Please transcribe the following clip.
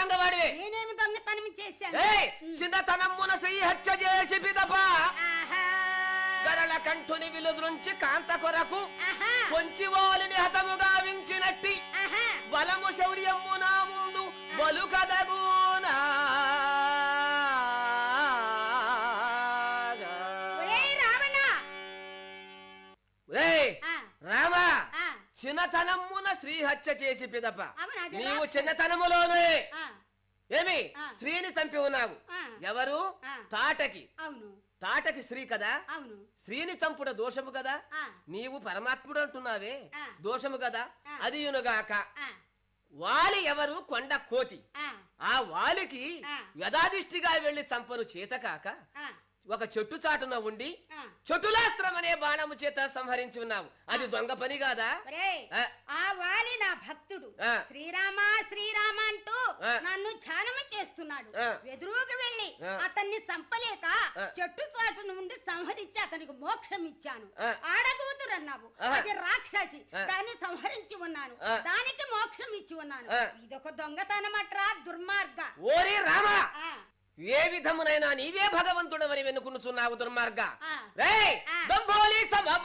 దొంగవాడివే నేనేమి దొంగతనం చేశాను ఏయ్ చిన్నతనమ్మున శ్రీ హత్య చేసి పిదప ఆహా గరళ కంఠుని విలుదృంచి కాంత కొరకు ఆహా కొంచి వాలిని హతముగా వించినట్టి ఆహా బలము శౌర్యము నా ముందు బలు కదగునా ఒరేయ్ రావణ ఏయ్ ఆ, రామా ఆ, చిన్నతనమున స్త్రీ హత్య చేసి పిదప అవును, అది నీవు రాక్షసి. చిన్నతనములోనే ఆ, ఏమి ఆ. స్త్రీని చంపి ఉన్నావు ఆ. ఎవరు ఆ. తాటకి అవును తాటకి స్త్రీ కదా అవును స్త్రీని చంపుట దోషము కదా ఆ, నీవు పరమాత్ముడు అంటున్నావే ఆ. దోషము కదా ఆ. అది యునుగాక ఆ, వాలి ఎవరు కొండ కోతి ఆ, ఆ వాలికి ఆ. యథాదిష్టిగా వెళ్లి చంపను చేతకాక ఆ, ఒక చెట్టు చాటున ఉండి ఆ. చెట్టులాస్త్రం అనే బాణము చేత సంహరించి ఉన్నావు అది దొంగ పని కాదా ఒరేయ్, ఆ. ఆ వాలి నా భక్తుడు ఆ. శ్రీరామ శ్రీరామ అంటూ ఆ. నన్ను ధ్యానము చేస్తున్నాడు ఆ. ఎదురుగా వెళ్ళి ఆ. అతన్ని సంపలేక ఆ. చెట్టు చాటు నుండి సంహరించి అతనికి మోక్షం ఇచ్చాను ఆ. ఆడగూతురు అన్నావు ఆహా. అది రాక్షసి ఆ. దాన్ని సంహరించి ఉన్నాను ఆ. దానికి మోక్షం ఇచ్చి ఉన్నాను ఆ. ఇదొక దొంగతనమట్రా దుర్మార్గ ఓరి రామా ఆ, ఏ విధమునైనా నీవే భగవంతుడవని వెనుకునుచున్నావు దుర్మార్గ ఆ. రేయ్ ఆ. దంభోలి సమ